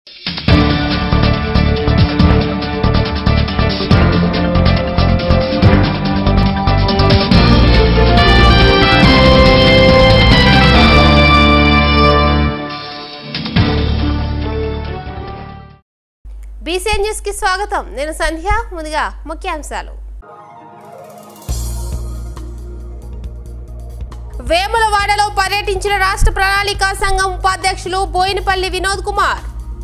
BCN news కి స్వాగతం నేను సంధ్య ముందుగా ముఖ్యాంశాలు వేములవాడలో పర్యటించిన రాష్ట్ర ప్రణాళికా సంఘం ఉపాధ్యక్షులు బోయినపల్లి వినోద్ కుమార్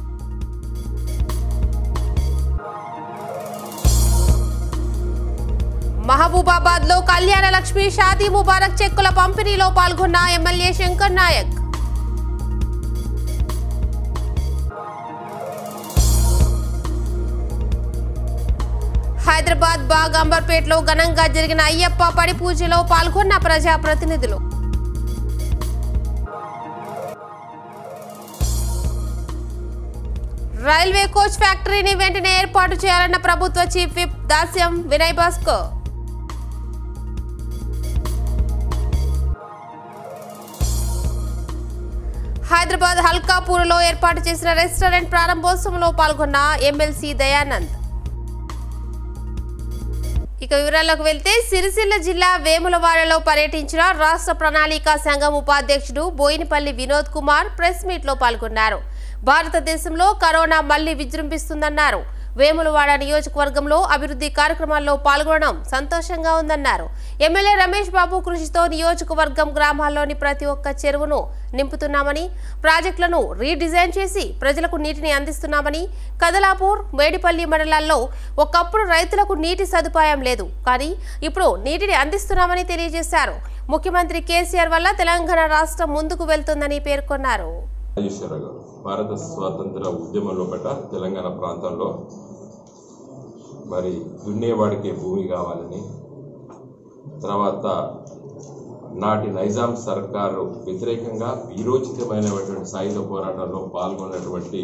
మహబూబాబాద్ లో కళ్యాణ లక్ష్మి షాదీ ముబారక్ చెక్కుల పంపిణీలో పాల్గొన్న ఎమ్మెల్యే శంకర్ నాయక్ హైదరాబాద్ బాగ్ అంబర్పేటలో ఘనంగా జరిగిన అయ్యప్ప పడి పూజలో పాల్గొన్న ప్రజాప్రతినిధులు రైల్వే కోచ్ ఫ్యాక్టరీని వెంటనే ఏర్పాటు చేయాలన్న ప్రభుత్వ చీఫ్ విప్ దాస్యం వినయ్ భాస్కర్ హైదరాబాద్ హల్కాపూర్లో ఏర్పాటు చేసిన రెస్టారెంట్ ప్రారంభోత్సవంలో పాల్గొన్న ఎమ్మెల్సీ దయానంద్ ఇక వివరాల్లోకి వెళ్తే సిరిసిల్ల జిల్లా వేములవాడలో పర్యటించిన రాష్ట్ర ప్రణాళికా సంఘం ఉపాధ్యక్షుడు బోయినపల్లి వినోద్ కుమార్ ప్రెస్ మీట్ లో పాల్గొన్నారు భారతదేశంలో కరోనా మళ్లీ విజృంభిస్తుందన్నారు వేములవాడ నియోజకవర్గంలో అభివృద్ధి కార్యక్రమాల్లో పాల్గొనడం సంతోషంగా ఉందన్నారు ఎమ్మెల్యే రమేష్ బాబు కృషితో నియోజకవర్గం గ్రామాల్లోని ప్రతి ఒక్క చెరువును నింపుతున్నామని ప్రాజెక్టులను రీడిజైన్ చేసి ప్రజలకు నీటిని అందిస్తున్నామని కదలాపూర్ మేడిపల్లి మండలాల్లో ఒకప్పుడు రైతులకు నీటి సదుపాయం లేదు కానీ ఇప్పుడు నీటిని అందిస్తున్నామని తెలియజేశారు ముఖ్యమంత్రి కేసీఆర్ వల్ల తెలంగాణ రాష్ట్రం ముందుకు వెళ్తుందని పేర్కొన్నారు రాజేశ్వరరావు గారు భారత స్వాతంత్ర ఉద్యమంలో పట్ల తెలంగాణ ప్రాంతంలో మరి దున్నేవాడికి భూమి కావాలని తర్వాత నాటి నైజాం సర్కారు వ్యతిరేకంగా వీరోచితమైనటువంటి సాయుధ పోరాటంలో పాల్గొన్నటువంటి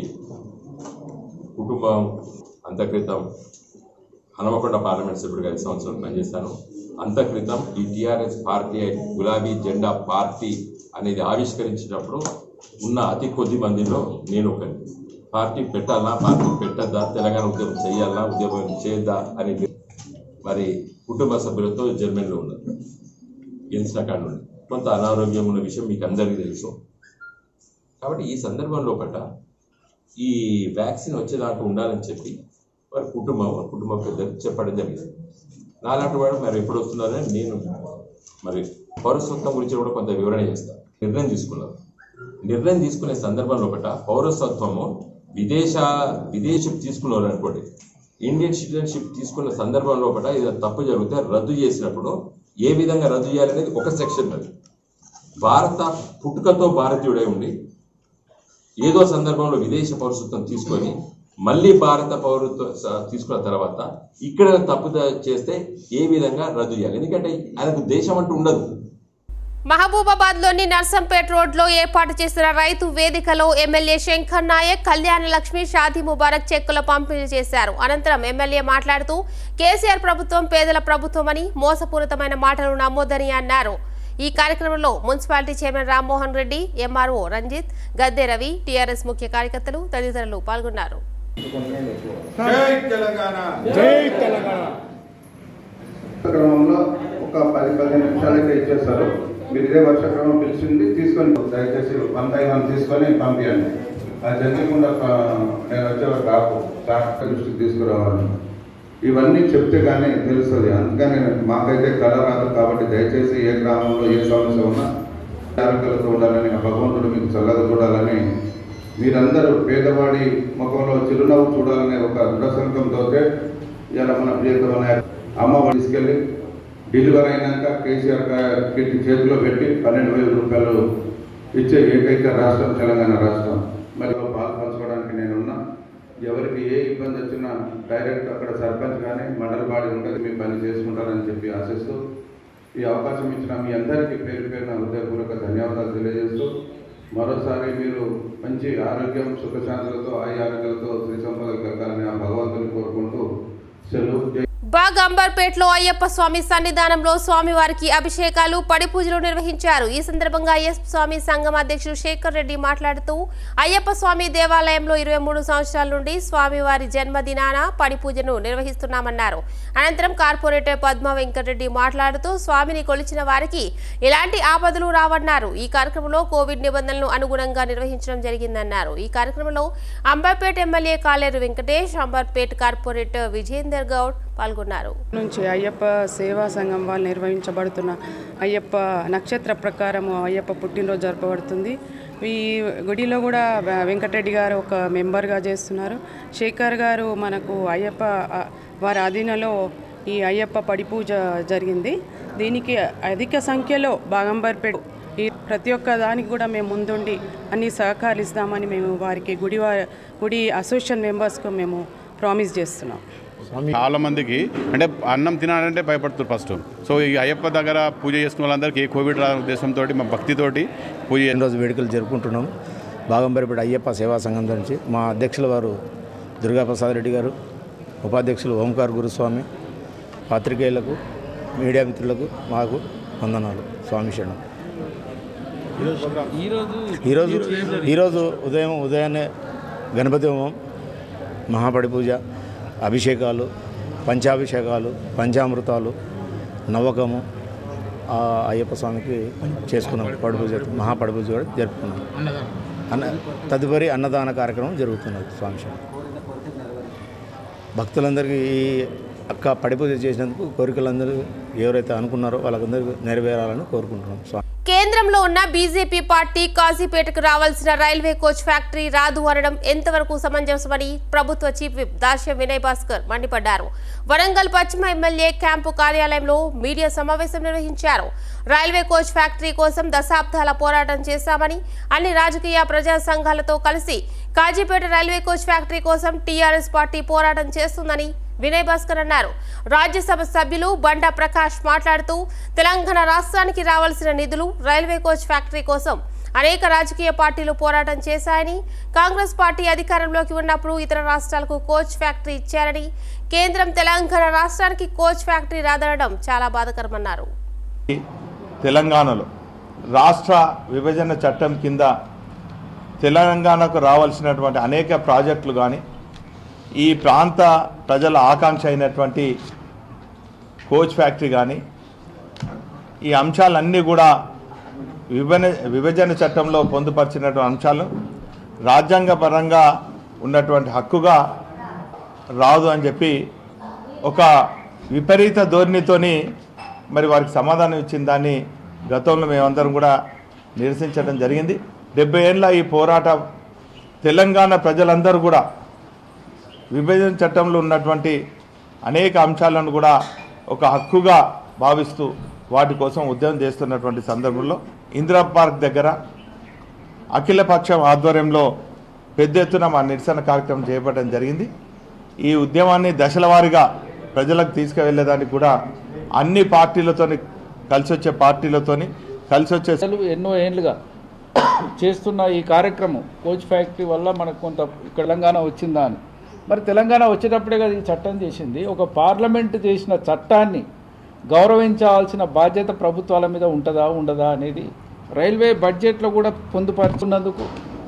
కుటుంబం అంతక్రితం హనుమకొండ పార్లమెంట్ సభ్యుడిగా ఐదు సంవత్సరాలు పనిచేశాను అంతక్రితం ఈ టీఆర్ఎస్ పార్టీ గులాబీ జెండా పార్టీ అనేది ఆవిష్కరించినప్పుడు ఉన్న అతి కొద్ది మందిలో నేను ఒకని పార్టీ పెట్టాలా పార్టీ పెట్టద్దా తెలంగాణ ఉద్యమం చేయాలా ఉద్యమం చేయద్దా అని మరి కుటుంబ సభ్యులతో జర్మనీలో ఉన్నారు గెలిచిన కాడ నుండి కొంత అనారోగ్యం ఉన్న విషయం మీకు అందరికీ తెలుసు కాబట్టి ఈ సందర్భంలో పట్ల ఈ వ్యాక్సిన్ వచ్చేదాకా ఉండాలని చెప్పి వారి కుటుంబం వారి కుటుంబ పెద్దలు చెప్పడం జరిగింది నాలాంటి వాడు మరి ఎప్పుడు వస్తున్నారని నేను మరి పౌరసత్వం గురించి కూడా కొంత వివరణ చేస్తాను నిర్ణయం తీసుకున్నాను నిర్ణయం తీసుకునే సందర్భంలో ఒకట పౌరసత్వము విదేశ విదేశీ తీసుకున్నారు అనుకోండి ఇండియన్ సిటిజన్షిప్ తీసుకున్న సందర్భంలో ఒకట ఇది తప్పు జరిగితే రద్దు చేసినప్పుడు ఏ విధంగా రద్దు చేయాలనేది ఒక సెక్షన్ అది భారత పుట్టుకతో భారతీయుడై ఉండి ఏదో సందర్భంలో విదేశీ పౌరసత్వం తీసుకొని మళ్ళీ భారత పౌరత్వం స- తీసుకున్న తర్వాత ఇక్కడ తప్పు చేస్తే ఏ విధంగా రద్దు చేయాలి ఎందుకంటే ఆయనకు దేశం అంటూ ఉండదు మహబూబాబాద్ లోని నర్సంపేట్ రోడ్ లో ఏర్పాటు చేసిన రైతు వేదికలో ఎమ్మెల్యే శంకర్ నాయక్ కళ్యాణ లక్ష్మి షాదీ ముబారక్ చెక్కుల పంపిణీ చేశారు అనంతరం ఎమ్మెల్యే మాట్లాడుతూ కేసీఆర్ ప్రభుత్వం పేదల ప్రభుత్వం అని మోసపూరితమైన మాటలు నమ్మొద్దని అన్నారు ఈ కార్యక్రమంలో municipality chairman Rammohan Reddy MRO Ranjith Gadde Ravi TRS ముఖ్య కార్యకర్తలు తదితరులు పాల్గొన్నారు జై తెలంగాణ జై తెలంగాణ క్రమంలో ఒక పది పదిహేను నిమిషాలైతే ఇచ్చేస్తారు మీరు ఇదే వర్షక్రమం పిలిచింది తీసుకొని దయచేసి వన్ బై వన్ తీసుకొని పంపించండి అది జరగకుండా ప- నేను వచ్చేవారు కాపు శాఖ దృష్టికి తీసుకురావాలి ఇవన్నీ చెప్తే కానీ తెలుస్తుంది అందుకని మాకైతే కళ రాదు కాబట్టి దయచేసి ఏ గ్రామంలో ఏ సమస్య ఉన్నా ఆరోగ్యాలతో ఉండాలని ఆ భగవంతుడు మీకు చల్లగా చూడాలని మీరందరూ పేదవాడి ముఖంలో చిరునవ్వు చూడాలనే ఒక దృఢ సంకల్పంతో ఇలా మన ప్రియతమైన అమ్మ తీసుకెళ్ళి డెలివరీ అయినాక కేసీఆర్ గారికి చేతిలో పెట్టి పన్నెండు వేల రూపాయలు ఇచ్చే ఏకైక రాష్ట్రం తెలంగాణ రాష్ట్రం మరి పాలు పంచుకోవడానికి నేనున్నా ఎవరికి ఏ ఇబ్బంది వచ్చినా డైరెక్ట్ అక్కడ సర్పంచ్ కానీ మండల బాడీ ఉంటుంది మీ పని చేసుకుంటారని చెప్పి ఆశిస్తూ ఈ అవకాశం ఇచ్చిన మీ అందరికీ పేరు పేరున హృదయపూర్వక ధన్యవాదాలు తెలియజేస్తూ మరోసారి మీరు మంచి ఆరోగ్యం సుఖశాంతులతో ఆయు ఆరోగ్యాలతో శ్రీ సంపదలు కలగాలని ఆ భగవంతుని కోరుకుంటూ సెలవు జై బాగ్ అంబర్పేటలో అయ్యప్ప స్వామి సన్నిధానంలో స్వామివారికి అభిషేకాలు పడి పూజలు నిర్వహించారు ఈ సందర్భంగా అయ్యప్ప స్వామి సంఘం అధ్యక్షుడు శేఖర్ రెడ్డి మాట్లాడుతూ అయ్యప్ప స్వామి దేవాలయంలో ఇరవై మూడు సంవత్సరాల నుండి స్వామివారి జన్మదినాన పడి పూజను నిర్వహిస్తున్నామన్నారు అనంతరం కార్పొరేటర్ పద్మ వెంకటరెడ్డి మాట్లాడుతూ స్వామిని కొలిచిన వారికి ఎలాంటి ఆపదలు రావన్నారు ఈ కార్యక్రమంలో కోవిడ్ నిబంధనలు అనుగుణంగా నిర్వహించడం జరిగిందన్నారు ఈ కార్యక్రమంలో అంబర్పేట ఎమ్మెల్యే కాలేరు వెంకటేష్ అంబర్పేట్ కార్పొరేటర్ విజేందర్ గౌడ్ పాల్గొన్నారు నుంచి అయ్యప్ప సేవా సంఘం వాళ్ళు నిర్వహించబడుతున్న అయ్యప్ప నక్షత్ర ప్రకారం అయ్యప్ప పుట్టినరోజు జరపబడుతుంది ఈ గుడిలో కూడా వె- వెంకటరెడ్డి గారు ఒక మెంబర్గా చేస్తున్నారు శేఖర్ గారు మనకు అయ్యప్ప ఆ, వారి అధీనంలో ఈ అయ్యప్ప పడి పూజ జరిగింది దీనికి అధిక సంఖ్యలో బాగంబర్పేట ఈ ప్రతి ఒక్క దానికి కూడా మేము ముందుండి అన్ని సహకరిస్తామని మేము వారికి గుడి వా- గుడి అసోసియేషన్ మెంబర్స్కు మేము ప్రామిస్ చేస్తున్నాం చాలా మందికి అంటే అన్నం తినాలంటే భయపడుతున్నారు ఫస్ట్ సో ఈ అయ్యప్ప దగ్గర పూజ చేసుకున్న వాళ్ళందరికీ ఏ కోవిడ్ రాని ఉద్దేశంతో మా భక్తితోటి పూజ చేస్తున్నాం. రోజు వేడుకలు జరుపుకుంటున్నాం బాగంబరిపేట అయ్యప్ప సేవా సంఘం నుంచి మా అధ్యక్షుల వారు దుర్గాప్రసాద్ రెడ్డి గారు ఉపాధ్యక్షులు ఓంకార్ గురుస్వామి పాత్రికేయులకు మీడియా మిత్రులకు మాకు వందనాలు స్వామి శరణం ఈరోజు ఈరోజు ఉదయం ఉదయాన్నే గణపతి హోమం మహాపడి పూజ అభిషేకాలు పంచాభిషేకాలు పంచామృతాలు నవ్వకము ఆ అయ్యప్ప స్వామికి చేసుకున్నాం పడి పూజ మహాపడి పూజ కూడా జరుపుకున్నాం అన్న తదుపరి అన్నదాన కార్యక్రమం జరుగుతున్నది స్వామి శరణం. భక్తులందరికీ ఈ అక్క పడి పూజ చేసినందుకు కోరికలందరూ ఎవరైతే అనుకున్నారో వాళ్ళకందరికీ నెరవేరాలని కోరుకుంటున్నాం స్వామి కేంద్రంలో ఉన్న బీజేపీ పార్టీ కాజీపేటకు రావాల్సిన రైల్వే కోచ్ ఫ్యాక్టరీ రాదు అనడం ఎంతవరకు సమంజసమని ప్రభుత్వ చీఫ్ విప్ దాస్య వినయ్ భాస్కర్ మండిపడ్డారు వరంగల్ పశ్చిమ ఎమ్మెల్యే క్యాంపు కార్యాలయంలో మీడియా సమావేశం నిర్వహించారు రైల్వే కోచ్ ఫ్యాక్టరీ కోసం దశాబ్దాల పోరాటం చేశామని అన్ని రాజకీయ ప్రజా సంఘాలతో కలిసి కాజీపేట రైల్వే కోచ్ ఫ్యాక్టరీ కోసం టీఆర్ఎస్ పార్టీ పోరాటం చేస్తుందని వినయ్ భాస్కర్ అన్నారు రాజ్యసభ సభ్యులు బండా ప్రకాష్ మాట్లాడుతూ తెలంగాణ రాష్ట్రానికి రావాల్సిన నిధులు రైల్వే కోచ్ ఫ్యాక్టరీ కోసం అనేక రాజకీయ పార్టీలు పోరాటం చేశాయని కాంగ్రెస్ పార్టీ అధికారంలోకి ఉన్నప్పుడు ఇతర రాష్ట్రాలకు కోచ్ ఫ్యాక్టరీ ఇచ్చారని కేంద్రం తెలంగాణ రాష్ట్రానికి కోచ్ ఫ్యాక్టరీ రాదనడం చాలా బాధకరమన్నారు తెలంగాణలో రాష్ట్ర విభజన చట్టం కింద తెలంగాణకు రావాల్సినటువంటి అనేక ప్రాజెక్టులు కానీ ఈ ప్రాంత ప్రజల ఆకాంక్ష అయినటువంటి కోచ్ ఫ్యాక్టరీ కానీ ఈ అంశాలన్నీ కూడా విభజన విభజన చట్టంలో పొందుపరిచినటువంటి అంశాలు రాజ్యాంగపరంగా ఉన్నటువంటి హక్కుగా రాదు అని చెప్పి ఒక విపరీత ధోరణితోని మరి వారికి సమాధానం ఇచ్చిన దాన్ని గతంలో మేమందరం కూడా నిరసించడం జరిగింది డెబ్బై ఏళ్ళ ఈ పోరాటం తెలంగాణ ప్రజలందరూ కూడా విభజన చట్టంలో ఉన్నటువంటి అనేక అంశాలను కూడా ఒక హక్కుగా భావిస్తూ వాటి కోసం ఉద్యమం చేస్తున్నటువంటి సందర్భంలో ఇందిరా పార్క్ దగ్గర అఖిలపక్షం ఆధ్వర్యంలో పెద్ద ఎత్తున మా నిరసన కార్యక్రమం చేపట్టడం జరిగింది ఈ ఉద్యమాన్ని దశల వారీగా ప్రజలకు తీసుకువెళ్ళేదానికి కూడా అన్ని పార్టీలతోని కలిసి వచ్చే పార్టీలతోని కలిసి వచ్చే ప్రజలు ఎన్నో ఏళ్ళుగా చేస్తున్న ఈ కార్యక్రమం కోచ్ ఫ్యాక్టరీ వల్ల మనకు కొంత ఇక్కడ తెలంగాణ వచ్చిందా అని మరి తెలంగాణ వచ్చేటప్పుడే కదా ఈ చట్టం చేసింది ఒక పార్లమెంట్ చేసిన చట్టాన్ని గౌరవించాల్సిన బాధ్యత ప్రభుత్వాల మీద ఉంటుందా ఉండదా అనేది రైల్వే బడ్జెట్లో కూడా పొందుపరుచున్నందుకు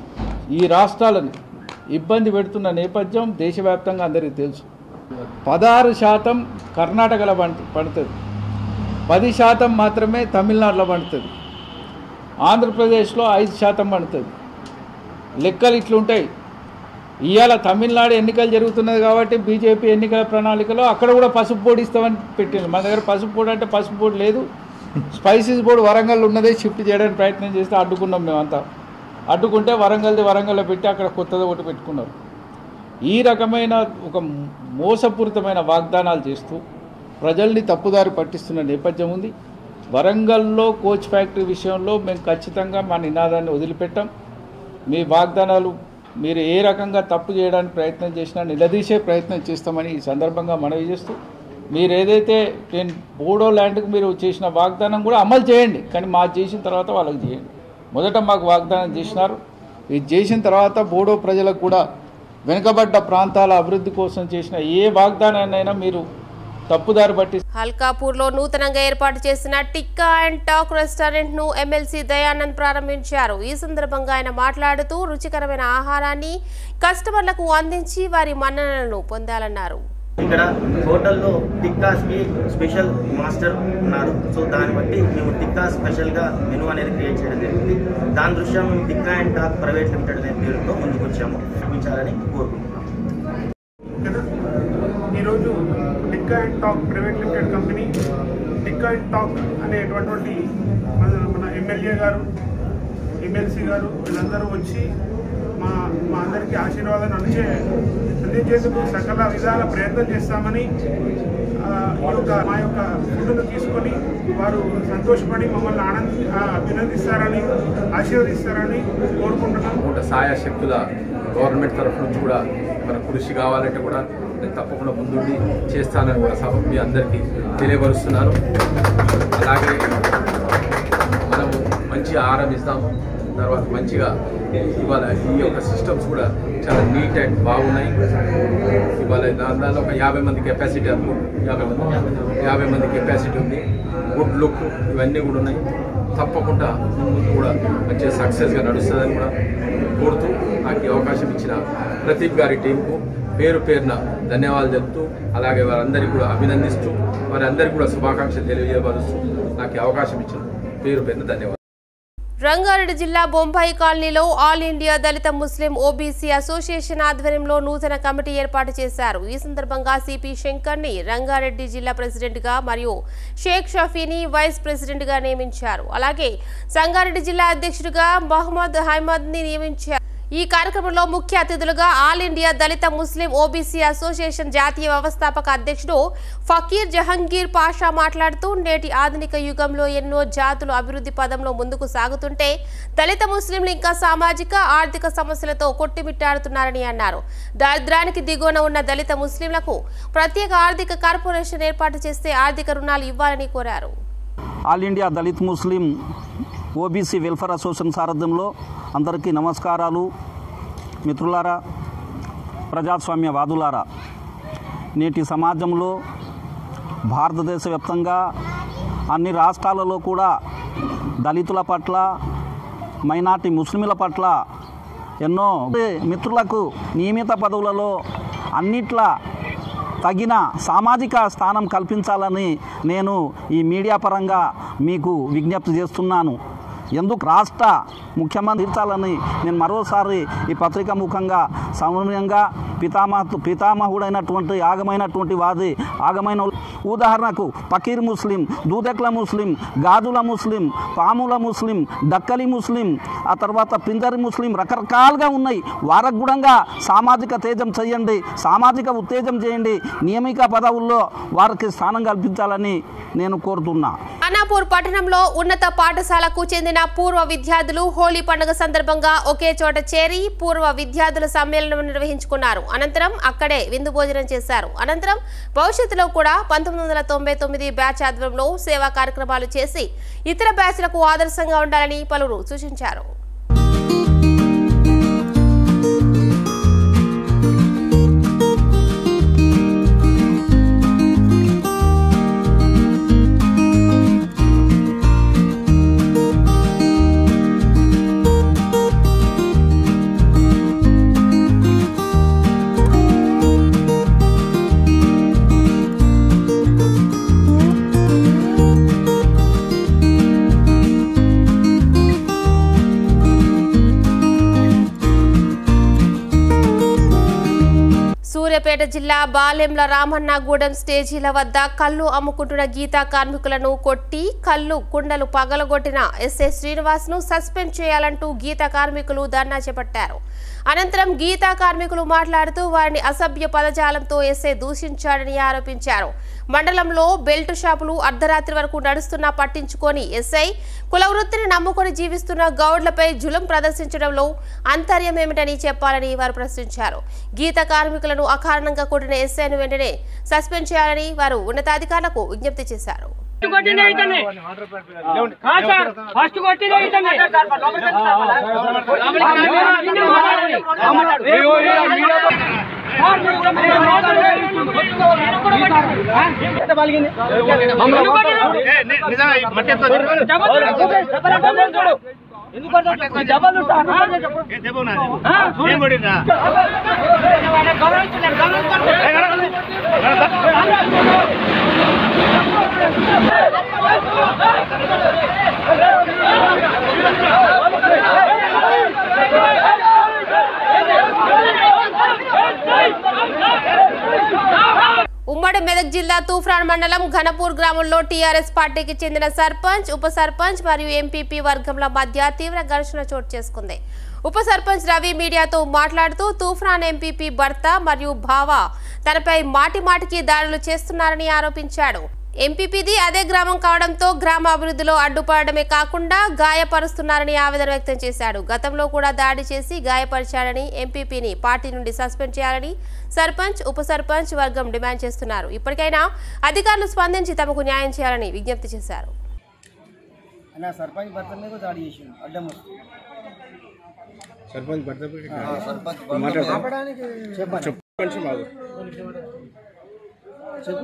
ఈ రాష్ట్రాలను ఇబ్బంది పెడుతున్న నేపథ్యం దేశవ్యాప్తంగా అందరికీ తెలుసు పదహారు శాతం కర్ణాటకలో పంట పడుతుంది పది శాతం మాత్రమే తమిళనాడులో పండుతుంది ఆంధ్రప్రదేశ్లో ఐదు శాతం పండుతుంది లెక్కలు ఇట్లుంటాయి ఇవాళ తమిళనాడు ఎన్నికలు జరుగుతున్నది కాబట్టి బీజేపీ ఎన్నికల ప్రణాళికలో అక్కడ కూడా పసుపు బోర్డు ఇస్తామని పెట్టింది మన దగ్గర పసుపు బోర్డు అంటే పసుపు బోర్డు లేదు స్పైసీస్ బోర్డు వరంగల్ ఉన్నదే షిఫ్ట్ చేయడానికి ప్రయత్నం చేస్తే అడ్డుకున్నాం మేమంతా అడ్డుకుంటే వరంగల్ది వరంగల్లో పెట్టి అక్కడ కొత్తది ఒకటి పెట్టుకున్నారు ఈ రకమైన ఒక మోసపూరితమైన వాగ్దానాలు చేస్తూ ప్రజల్ని తప్పుదారి పట్టిస్తున్న నేపథ్యం ఉంది వరంగల్లో కోచ్ ఫ్యాక్టరీ విషయంలో మేము ఖచ్చితంగా మా నినాదాన్ని వదిలిపెట్టాం మీ వాగ్దానాలు మీరు ఏ రకంగా తప్పు చేయడానికి ప్రయత్నం చేసినా నిలదీసే ప్రయత్నం చేస్తామని ఈ సందర్భంగా మనవి చేస్తూ మీరు ఏదైతే నేను బోడో ల్యాండ్కి మీరు చేసిన వాగ్దానం కూడా అమలు చేయండి కానీ మాకు చేసిన తర్వాత వాళ్ళకి చేయండి మొదట మాకు వాగ్దానం చేసినారు ఇది చేసిన తర్వాత బోడో ప్రజలకు కూడా వెనుకబడ్డ ప్రాంతాల అభివృద్ధి కోసం చేసిన ఏ వాగ్దానాన్నైనా మీరు తప్పుదారి పట్టి హల్కాపూర్ లో నూతనంగా ఏర్పాటు చేసిన టిక్కా అండ్ టాక్ రెస్టారెంట్ ను ఎమ్మెల్సీ దయానంద్ ప్రారంభించారు ఈ సందర్భంగా ఆయన మాట్లాడుతూ రుచికరమైన ఆహారాన్ని కస్టమర్లకు అందించి వారి మన్ననలను పొందాలన్నారు ఇక్కడ హోటల్లో టిక్కాస్కి స్పెషల్ మాస్టర్ ఉన్నారు సో దాన్ని బట్టి మేము టిక్కా స్పెషల్గా మెనూ అనేది క్రియేట్ చేయడం జరిగింది దాని దృష్ట్యా మేము Tikka and Talk private limited అనే పేరుతో ముందుకు వచ్చాము నిర్మించాలని కోరుకుంటున్నాం ఈరోజు Tikka and Talk private limited company Tikka and Talk అనేటటువంటి మన మన ఎమ్మెల్యే గారు ఎమ్మెల్సీ గారు వీళ్ళందరూ వచ్చి మా మా అందరికీ ఆశీర్వాదాన్ని అందించే అందించేందుకు సకల విధాల ప్రయత్నం చేస్తామని ఆ, ఈ యొక్క మా యొక్క ఫుడ్ను తీసుకొని వారు సంతోషపడి మమ్మల్ని ఆనంద ఆ, అభినందిస్తారని ఆశీర్వదిస్తారని కోరుకుంటున్నాం పూట సాయ శక్తుల గవర్నమెంట్ తరఫు నుంచి కూడా మన కృషి కావాలంటే కూడా నేను తప్పకుండా ముందుండి చేస్తానని కూడా సభ మీ అందరికీ తెలియపరుస్తున్నాను అలాగే మనము మంచి ఆహారం ఇస్తాము తర్వాత మంచిగా ఇవాళ ఈ యొక్క సిస్టమ్స్ కూడా చాలా నీట్ అండ్ బాగున్నాయి ఇవాళ దా- దానిలో ఒక యాభై మంది కెపాసిటీ అనుకో యాభై మంది యాభై మంది కెపాసిటీ ఉంది గుడ్ లుక్ ఇవన్నీ కూడా ఉన్నాయి తప్పకుండా ముందు కూడా మంచిగా సక్సెస్గా నడుస్తుందని కూడా కోరుతూ నాకు ఈ అవకాశం ఇచ్చిన ప్రదీప్ గారి టీంకు పేరు పేరున ధన్యవాదాలు చెప్తూ అలాగే వారందరికీ కూడా అభినందిస్తూ వారందరికీ కూడా శుభాకాంక్షలు తెలియజేయబరుస్తూ నాకు ఈ అవకాశం ఇచ్చిన పేరు పేరున ధన్యవాదాలు రంగారెడ్డి జిల్లా బొంబాయి కాలనీలో all India Dalit Muslim OBC association ఆధ్వర్యంలో నూతన కమిటీ ఏర్పాటు చేశారు ఈ సందర్భంగా సిపి శంకర్ ని రంగారెడ్డి జిల్లా ప్రెసిడెంట్ గా మరియు షేక్ షఫీని వైస్ ప్రెసిడెంట్ గా నియమించారు అలాగే సంగారెడ్డి జిల్లా అధ్యక్షుడిగా మహమ్మద్ హైమద్ ని నియమించారు ఈ కార్యక్రమంలో ముఖ్య అతిథులుగా all India Dalit Muslim OBC association జాతీయ వ్యవస్థాపక అధ్యక్షుడు ఫకీర్ జహంగీర్ పాషా మాట్లాడుతూ నేటి ఆధునిక యుగంలో ఎన్నో జాతులు అభివృద్ధి పదంలో ముందుకు సాగుతుంటే దళిత ముస్లింలు ఇంకా సామాజిక ఆర్థిక సమస్యలతో కొట్టిమిట్టాడుతున్నారని అన్నారు దారిద్రానికి దిగువన ఉన్న దళిత ముస్లింలకు ప్రత్యేక ఆర్థిక కార్పొరేషన్ ఏర్పాటు చేస్తే ఆర్థిక రుణాలు ఇవ్వాలని కోరారు all India Dalit Muslim OBC welfare association సారథ్యంలో అందరికీ నమస్కారాలు మిత్రులారా ప్రజాస్వామ్యవాదులారా నేటి సమాజంలో భారతదేశ వ్యాప్తంగా అన్ని రాష్ట్రాలలో కూడా దళితుల పట్ల మైనార్టీ ముస్లింల పట్ల ఎన్నో మిత్రులకు నియమిత పదవులలో అన్నిట్లా తగిన సామాజిక స్థానం కల్పించాలని నేను ఈ మీడియా పరంగా మీకు విజ్ఞప్తి చేస్తున్నాను ఎందుకు రాష్ట్ర ముఖ్యమంత్రి తీర్చాలని నేను మరోసారి ఈ పత్రిక ముఖంగా సౌమ్యంగా పితామహ పితామహుడైనటువంటి ఆగమైనటువంటి వాది ఆగమైన ఉదాహరణకు పకీర్ ముస్లిం దూదెక్ల ముస్లిం గాజుల ముస్లిం పాముల ముస్లిం డక్కలి ముస్లిం ఆ తర్వాత పింజరి ముస్లిం రకరకాలుగా ఉన్నాయి వారికి కూడా సామాజిక తేజం చేయండి సామాజిక ఉత్తేజం చేయండి నియమిక పదవుల్లో వారికి స్థానం కల్పించాలని నేను కోరుతున్నా అనాపూర్ పట్టణంలో ఉన్నత పాఠశాలకు చెందిన పూర్వ విద్యార్థులు హోలీ పండుగ సందర్భంగా ఒకే చోట చేరి పూర్వ విద్యార్థుల సమ్మేళనం నిర్వహించుకున్నారు అనంతరం అక్కడే విందు భోజనం చేశారు అనంతరం భవిష్యత్తులో కూడా పంతొమ్మిది వందల తొంభై తొమ్మిది బ్యాచ్ ఆధ్వర్యంలో సేవా కార్యక్రమాలు చేసి ఇతర బ్యాచ్లకు ఆదర్శంగా ఉండాలని పలువురు సూచించారు సూర్యాపేట జిల్లా బాలెంల రామన్నగూడెం స్టేజీల వద్ద కళ్ళు అమ్ముకుంటున్న గీతా కార్మికులను కొట్టి కళ్ళు కుండలు పగలగొట్టిన ఎస్ఏ శ్రీనివాస్ ను సస్పెండ్ చేయాలంటూ గీతా కార్మికులు ధర్నా చేపట్టారు అనంతరం గీతా కార్మికులు మాట్లాడుతూ వారిని అసభ్య పదజాలంతో ఎస్ఐ దూషించాడని ఆరోపించారు మండలంలో బెల్ట్ షాపులు అర్ధరాత్రి వరకు నడుస్తున్నా పట్టించుకొని ఎస్ఐ కుల వృత్తిని నమ్ముకొని జీవిస్తున్న గౌడ్లపై జులం ప్రదర్శించడంలో అంతర్యం ఏమిటని చెప్పాలని వారు ప్రశ్నించారు గీత కార్మికులను అకారణంగా కొట్టిన ఎస్ఐను వెంటనే సస్పెండ్ చేయాలని వారు ఉన్నతాధికారులకు విజ్ఞప్తి చేశారు ఫస్ట్ కొట్టింది ఇతనే. ఉమ్మడి మెదక్ జిల్లా తూఫ్రాన్ మండలం ఘనపూర్ గ్రామంలో టీఆర్ఎస్ పార్టీకి చెందిన సర్పంచ్ ఉప సర్పంచ్ మరియు ఎంపీపీ వర్గంల మధ్య తీవ్ర ఘర్షణ చోటు చేసుకుంది ఉప సర్పంచ్ రవి మీడియాతో మాట్లాడుతూ తూఫ్రాన్ ఎంపీపీ భర్త మరియు భావ తనపై మాటి మాటికి దాడులు చేస్తున్నారని ఆరోపించాడు ఎంపీపీది అదే గ్రామం కావడంతో గ్రామ అభివృద్ధిలో అడ్డుపడమే కాకుండా గాయపరుస్తున్నారని ఆవేదన వ్యక్తం చేశాడు గతంలో కూడా దాడి చేసి గాయపరిచాడని ఎంపీపీని పార్టీ నుండి సస్పెండ్ చేయాలని సర్పంచ్ ఉప సర్పంచ్ వర్గం డిమాండ్ చేస్తున్నారు ఇప్పటికైనా అధికారులు స్పందించి తమకు న్యాయం చేయాలని విజ్ఞప్తి చేశారు నా సర్పంచ్ భర్త మీద కూడా దాడి చేసిండు అడ్డం వస్తూ. సర్పంచ్ భర్త ఆ, సర్పంచ్ భర్త ఆపడానికి చెప్పండి. కొంచెం బాగు చెప్పు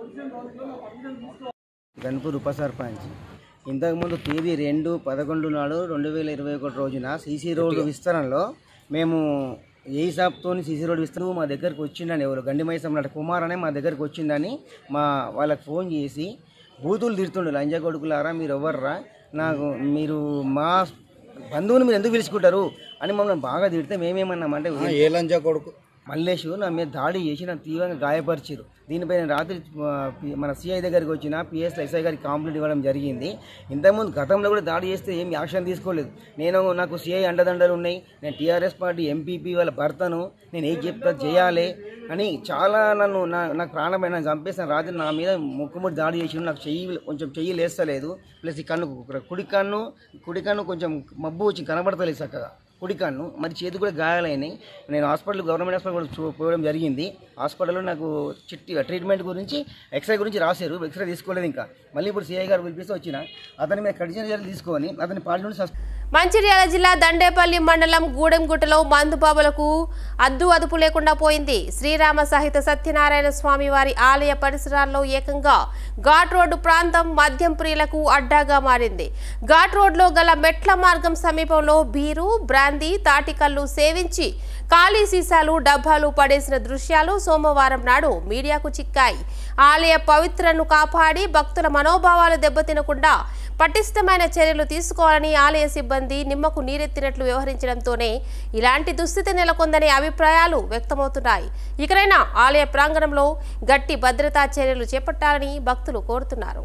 గన్పూర్ ఉప సర్పంచ్ ఇంతకుముందు తేదీ రెండు పదకొండు నాడు రెండు వేల ఇరవై ఒకటి రోజున సీసీ రోడ్డు విస్తరణలో మేము ఏ సాబ్తో సీసీ రోడ్డు విస్తరణ మా దగ్గరకు వచ్చిండని ఎవరు గండి మైసంలాంటి కుమార్ అనే మా దగ్గరకు వచ్చిందని మా వాళ్ళకి ఫోన్ చేసి బూతులు తిడుతుండే లంజ కొడుకులారా మీరు ఎవర్రా నాకు మీరు మా బంధువుని మీరు ఎందుకు పిలుచుకుంటారు అని మమ్మల్ని బాగా తిడితే మేమేమన్నామంటే ఏ లంజా కొడుకు మల్లేష్ నా మీద దాడి చేసి నన్ను తీవ్రంగా గాయపరిచారు దీనిపై నేను రాత్రి ఆ, పి- మన సిఐ దగ్గరికి వచ్చిన పిఎస్ ఎస్ఐ గారికి కంప్లైంట్ ఇవ్వడం జరిగింది ఇంతకుముందు గతంలో కూడా దాడి చేస్తే ఏం యాక్షన్ తీసుకోలేదు నేను నాకు సిఐ అండదండలు ఉన్నాయి నేను టీఆర్ఎస్ పార్టీ ఎంపీపీ వాళ్ళ భర్తను నేను ఏం చెప్తా చేయాలి అని చాలా నన్ను నా నాకు ప్రాణమైన నన్ను చంపేసిన రాత్రి నా మీద ముక్కుముడి దాడి చేసి నాకు చెయ్యి కొంచెం చెయ్యి లేస్తలేదు ప్లస్ ఈ కన్ను కుడి కన్ను కుడి కన్ను కొంచెం మబ్బు వచ్చి కనబడతలేదు చక్కగా కుడి కన్ను మరి చేతి కూడా గాయాలైనాయి నేను హాస్పిటల్ గవర్నమెంట్ హాస్పిటల్ కూడా చూ- పోవడం జరిగింది హాస్పిటల్లో నాకు చిట్టి ట్రీట్మెంట్ గురించి ఎక్స్రే గురించి రాశారు ఎక్స్రే తీసుకోలేదు ఇంకా మళ్ళీ ఇప్పుడు సిఐ గారు పిలిపిస్తే వచ్చిన అతని మీద కఠిన చర్యలు తీసుకొని అతని పార్టీ నుండి సస్పెండ్ మంచిర్యాల జిల్లా దండేపల్లి మండలం గూడెంగుట్టలో మందుబాబులకు అద్దు అదుపు లేకుండా పోయింది శ్రీరామ సహిత సత్యనారాయణ స్వామి వారి ఆలయ పరిసరాల్లో ఏకంగా ఘాట్ రోడ్డు ప్రాంతం మద్యం ప్రియులకు అడ్డాగా మారింది ఘాట్ రోడ్లో గల మెట్ల మార్గం సమీపంలో బీరు బ్రాందీ తాటికల్లు సేవించి ఖాళీ సీసాలు డబ్బాలు పడేసిన దృశ్యాలు సోమవారం నాడు మీడియాకు చిక్కాయి ఆలయ పవిత్రను కాపాడి భక్తుల మనోభావాలు దెబ్బతినకుండా పటిష్టమైన చర్యలు తీసుకోవాలని ఆలయ సిబ్బంది నిమ్మకు నీరెత్తినట్లు వ్యవహరించడంతోనే ఇలాంటి దుస్థితి నెలకొందనే అభిప్రాయాలు వ్యక్తమవుతున్నాయి ఇకనైనా ఆలయ ప్రాంగణంలో గట్టి భద్రతా చర్యలు చేపట్టాలని భక్తులు కోరుతున్నారు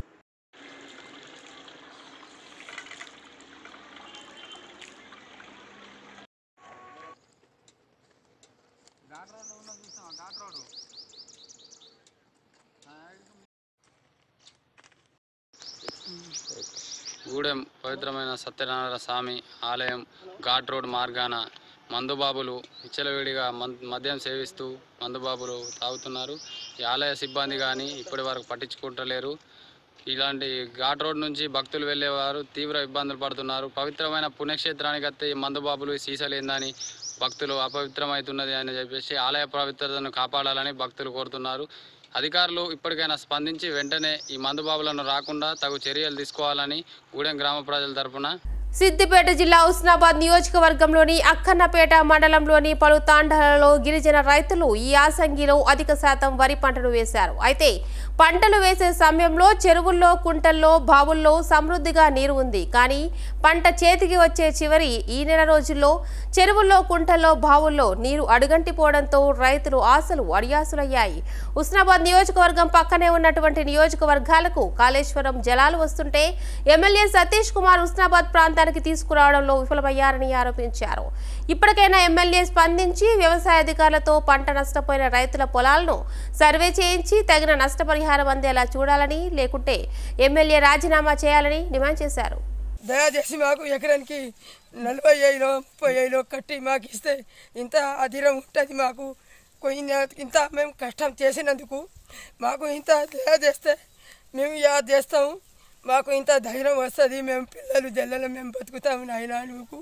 గూడెం పవిత్రమైన సత్యనారాయణ స్వామి ఆలయం ఘాట్ రోడ్ మార్గాన మందుబాబులు విచ్చలవిడిగా మన్ మద్యం సేవిస్తూ మందుబాబులు తాగుతున్నారు ఈ ఆలయ సిబ్బంది కానీ ఇప్పటి వరకు పట్టించుకుంటలేరు ఇలాంటి ఘాట్ రోడ్ నుంచి భక్తులు వెళ్ళేవారు తీవ్ర ఇబ్బందులు పడుతున్నారు పవిత్రమైన పుణ్యక్షేత్రానికి వస్తే ఈ మందుబాబులు సీసలేందని భక్తులు అపవిత్రమవుతున్నది అని చెప్పేసి ఆలయ పవిత్రతను కాపాడాలని భక్తులు కోరుతున్నారు అధికారులు ఇప్పటికైనా స్పందించి వెంటనే ఈ మందుబాబులను రాకుండా తగు చర్యలు తీసుకోవాలని గూడెం గ్రామ ప్రజల తరపున సిద్దిపేట జిల్లా ఉస్నాబాద్ నియోజకవర్గంలోని అక్కన్నపేట మండలంలోని పలు తాండాలలో గిరిజన రైతులు ఈ యాసంగిలో అధిక శాతం వరి పంటను వేశారు అయితే పంటలు వేసే సమయంలో చెరువుల్లో కుంటల్లో బావుల్లో సమృద్ధిగా నీరు ఉంది కానీ పంట చేతికి వచ్చే చివరి ఈ నెల రోజుల్లో చెరువుల్లో కుంటల్లో బావుల్లో నీరు అడుగంటిపోవడంతో రైతులు ఆశలు అడియాసులయ్యాయి ఉస్నాబాద్ నియోజకవర్గం పక్కనే ఉన్నటువంటి నియోజకవర్గాలకు కాళేశ్వరం జలాలు వస్తుంటే ఎమ్మెల్యే సతీష్ కుమార్ ఉస్నాబాద్ ప్రాంతానికి తీసుకురావడంలో విఫలమయ్యారని ఆరోపించారు ఇప్పటికైనా ఎమ్మెల్యే స్పందించి వ్యవసాయ అధికారులతో పంట నష్టపోయిన రైతుల పొలాలను సర్వే చేయించి తగిన నష్టపరిహారం అందేలా చూడాలని లేకుంటే ఎమ్మెల్యే రాజీనామా చేయాలని డిమాండ్ చేశారు దయచేసి మాకు ఎకరానికి నలభై ఐదు ముప్పై ఐదు కట్టి మాకు ఇస్తే ఇంత అధిరం ఉంటుంది మాకు కొన్ని ఇంత మేము కష్టం చేసినందుకు మాకు ఇంత దయ చేస్తే మేము యా చేస్తాము మాకు ఇంత ధైర్యం వస్తుంది మేము పిల్లలు జల్లలు మేము బతుకుతాము నాయన నువ్వు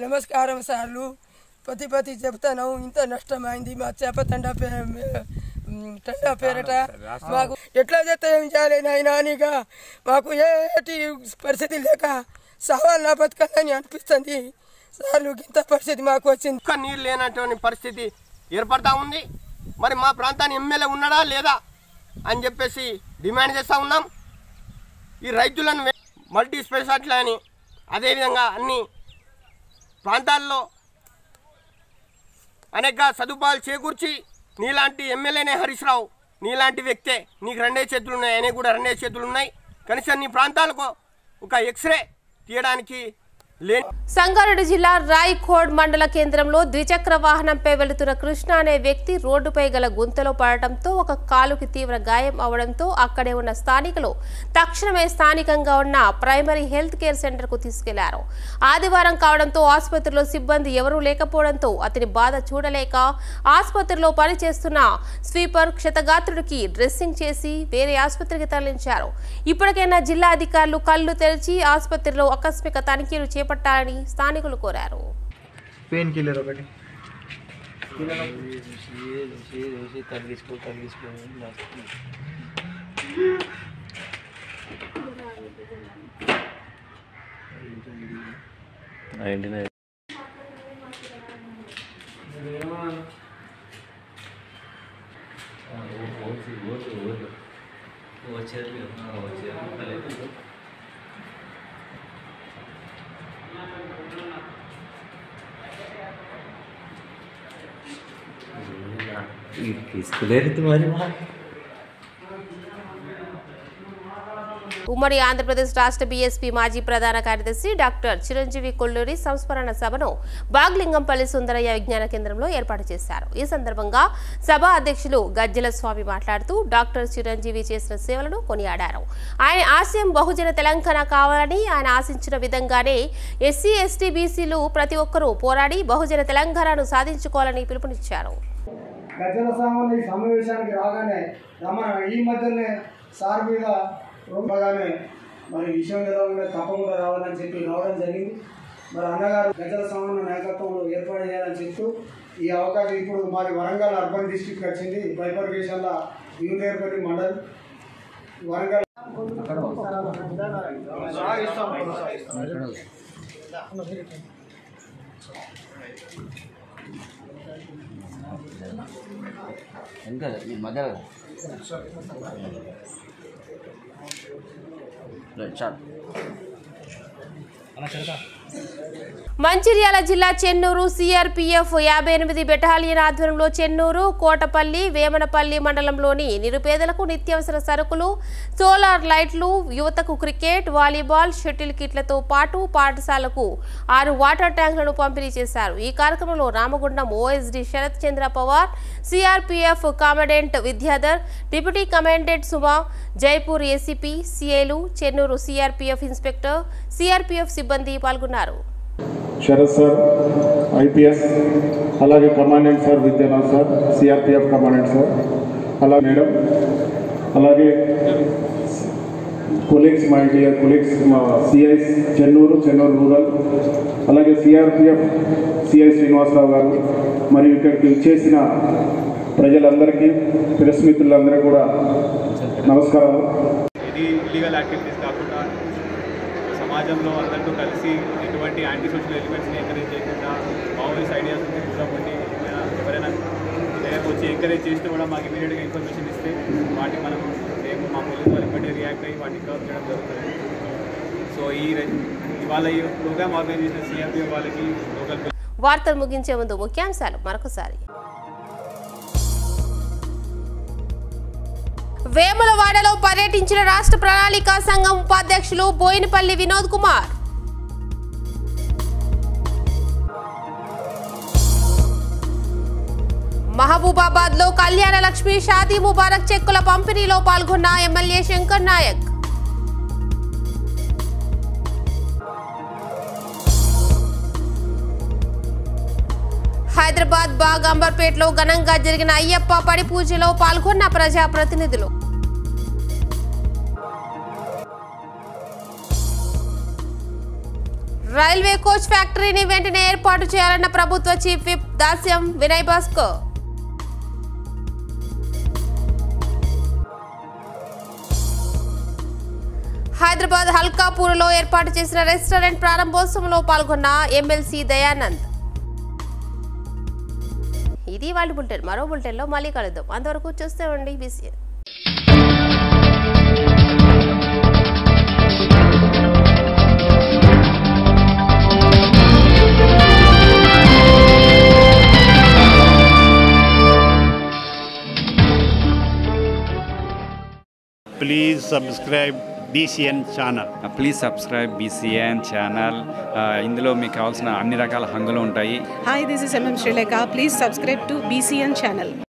నమస్కారం సార్లు పతి పతి చెప్తాను ఇంత నష్టమైంది మా చేపతండ ఉమ్, టండా పేరట మాకు ఎట్లా చేస్తే ఏం చేయాలి నాయనా అనిగా మాకు ఏటి పరిస్థితి లేక సవాల్ నా బతకాలని అనిపిస్తుంది సార్లు ఇంత పరిస్థితి మాకు వచ్చింది ఒక్క నీళ్ళు లేనటువంటి పరిస్థితి ఏర్పడతా ఉంది మరి మా ప్రాంతాన్ని ఎమ్మెల్యే ఉన్నాడా లేదా అని చెప్పేసి డిమాండ్ చేస్తూ ఉన్నాం ఈ రైతులను వే- మల్టీ స్పెషాలిటీ అని అదేవిధంగా అన్ని ప్రాంతాల్లో అనేక సదుపాయాలు చేకూర్చి నీలాంటి ఎమ్మెల్యేనే హరీష్ రావు నీలాంటి వ్యక్తే నీకు రెండే చేతులు ఉన్నాయి ఆయనకు కూడా రెండే చేతులు ఉన్నాయి కనీసం నీ ప్రాంతాలకు ఒక ఎక్స్రే తీయడానికి లేని సంగారెడ్డి జిల్లా రాయ్కోడ్ మండల కేంద్రంలో ద్విచక్ర వాహనంపై వెళుతున్న కృష్ణ అనే వ్యక్తి రోడ్డుపై గల గుంతలో పడటంతో ఒక కాలుకి తీవ్ర గాయం అవడంతో అక్కడే ఉన్న స్థానికులు తక్షణమే స్థానికంగా ఉన్న ప్రైమరీ హెల్త్ కేర్ సెంటర్కు తీసుకెళ్లారు ఆదివారం కావడంతో ఆసుపత్రిలో సిబ్బంది ఎవరూ లేకపోవడంతో అతని బాధ చూడలేక ఆసుపత్రిలో పనిచేస్తున్న స్వీపర్ క్షతగాత్రుడికి డ్రెస్సింగ్ చేసి వేరే ఆసుపత్రికి తరలించారు ఇప్పటికైనా జిల్లా అధికారులు కళ్ళు తెరిచి ఆసుపత్రిలో ఆకస్మిక తనిఖీలు చేపట్టాలని స్థానికులు కోరారు పెయిన్ కిల్లర్ ఒకటి తగ్గించుకో తగ్గించుకో నైంటీ నైన్ తీసుకులేరు మరి మా ఉమ్మడి ఆంధ్రప్రదేశ్ రాష్ట్ర బీఎస్పీ మాజీ ప్రధాన కార్యదర్శి డాక్టర్ చిరంజీవి కొల్లూరి సంస్మరణ సభను బాగ్లింగంపల్లి సుందరయ్య విజ్ఞాన కేంద్రంలో ఏర్పాటు చేశారు ఈ సందర్భంగా సభ అధ్యక్షులు గజ్జల స్వామి మాట్లాడుతూ డాక్టర్ చిరంజీవి చేసిన సేవలను కొనియాడారు ఆయన ఆశయం బహుజన తెలంగాణ కావాలని ఆయన ఆశించిన విధంగానే ఎస్సీ ఎస్టీ బీసీలు ప్రతి ఒక్కరూ పోరాడి బహుజన తెలంగాణను సాధించుకోవాలని పిలుపునిచ్చారు గజల సామాన్లు ఈ సమావేశానికి రాగానే రమణ ఈ మధ్యనే సార్ మీద రూపగానే మరి విషయం తెలవకుండా తప్పకుండా రావాలని చెప్పి రావడం జరిగింది మరి అన్నగారు గజల సామాన్య నాయకత్వంలో ఏర్పాటు చేయాలని చెప్తూ ఈ అవకాశం ఇప్పుడు మరి వరంగల్ అర్బన్ డిస్టిక్ వచ్చింది బైపర్కేషన్ల యూనియర్పల్లి మండల్ వరంగల్ ఇంకా ఈ మధ్యలో చాలు మంచిర్యాల జిల్లా చెన్నూరు సిఆర్పీఎఫ్ యాభై ఎనిమిది బెటాలియన్ ఆధ్వర్యంలో చెన్నూరు కోటపల్లి వేమనపల్లి మండలంలోని నిరుపేదలకు నిత్యావసర సరుకులు సోలార్ లైట్లు యువతకు క్రికెట్ వాలీబాల్ షటిల్ కిట్లతో పాటు పాఠశాలకు ఆరు వాటర్ ట్యాంకులను పంపిణీ చేశారు ఈ కార్యక్రమంలో Ramagundam OSD Sharath Chandra Pawar CRPF commandant Vidyadhar deputy commandant Suma Jaipur ACP సిఐలు చెన్నూరు సిఆర్పీఎఫ్ ఇన్స్పెక్టర్ సిఆర్పీఎఫ్ సిబ్బంది పాల్గొన్నారు శరత్ సార్ ఐపీఎస్ అలాగే commandant sir Vidyanath sir CRPF commandant sir అలా మేడం అలాగే కొలీగ్స్ మై డియర్ కొలీగ్స్ మా సిఐస్ చెన్నూరు చెన్నూరు రూరల్ అలాగే సిఆర్పిఎఫ్ సిఐ శ్రీనివాసరావు గారు మరియు ఇక్కడికి వచ్చేసిన ప్రజలందరికీ ప్రెస్ మిత్రులందరూ కూడా నమస్కారం ఇది ఇల్లీగల్ యాక్టివిటీస్ కాకుండా సమాజంలో అందరితో కలిసి ఎటువంటి యాంటీ సోషల్ ఎలిమెంట్స్ని ఎంకరేజ్ చేయకుండా మావోయిస్ట్ ఐడియాస్ నుంచి దూరం ఉండి ఏమైనా ఎవరైనా దగ్గరకు వచ్చి ఎంకరేజ్ చేస్తే కూడా మాకు ఇమీడియట్గా ఇన్ఫర్మేషన్ ఇస్తే వాటిని మనం మేము మా పోలీస్ వాళ్ళు ఇప్పటికే రియాక్ట్ అయ్యి వాటిని కవర్ చేయడం జరుగుతుంది సో ఈ రె- ఇవాళ ఈ ప్రోగ్రామ్ ఆర్గనైజ్ చేసిన సిఆర్పీ వాళ్ళకి లోకల్ వార్తలు ముగించే ముందు ముఖ్యాంశాలు మరొకసారి వేములవాడలో పర్యటించిన రాష్ట్ర ప్రణాళికా సంఘం ఉపాధ్యక్షులు బోయినపల్లి వినోద్ కుమార్ మహబూబాబాద్ లో కళ్యాణ లక్ష్మి షాదీ ముబారక్ చెక్కుల పంపిణీలో పాల్గొన్న ఎమ్మెల్యే శంకర్ నాయక్ హైదరాబాద్ బాగ్ అంబర్పేటలో ఘనంగా జరిగిన అయ్యప్ప పడి పూజలో పాల్గొన్న ప్రజాప్రతినిధులు రైల్వే కోచ్ ఫ్యాక్టరీని వెంటనే ఏర్పాటు చేయాలన్న ప్రభుత్వ చీఫ్ విప్ దాస్యం వినయ్ భాస్కర్ హైదరాబాద్ హల్కాపూర్లో ఏర్పాటు చేసిన రెస్టారెంట్ ప్రారంభోత్సవంలో పాల్గొన్న ఎమ్మెల్సీ దయానంద్ ఇది వాళ్ళ బులెటిన్ మరో బులెటిన్లో మళ్ళీ కలుద్దాం అంతవరకు చూస్తే ఉండి BCN please subscribe BCN channel please subscribe BCN channel ఇందులో మీకు కావాల్సిన అన్ని రకాల హంగులు ఉంటాయి Hi, this is MM Sri Lanka. Please subscribe to BCN channel.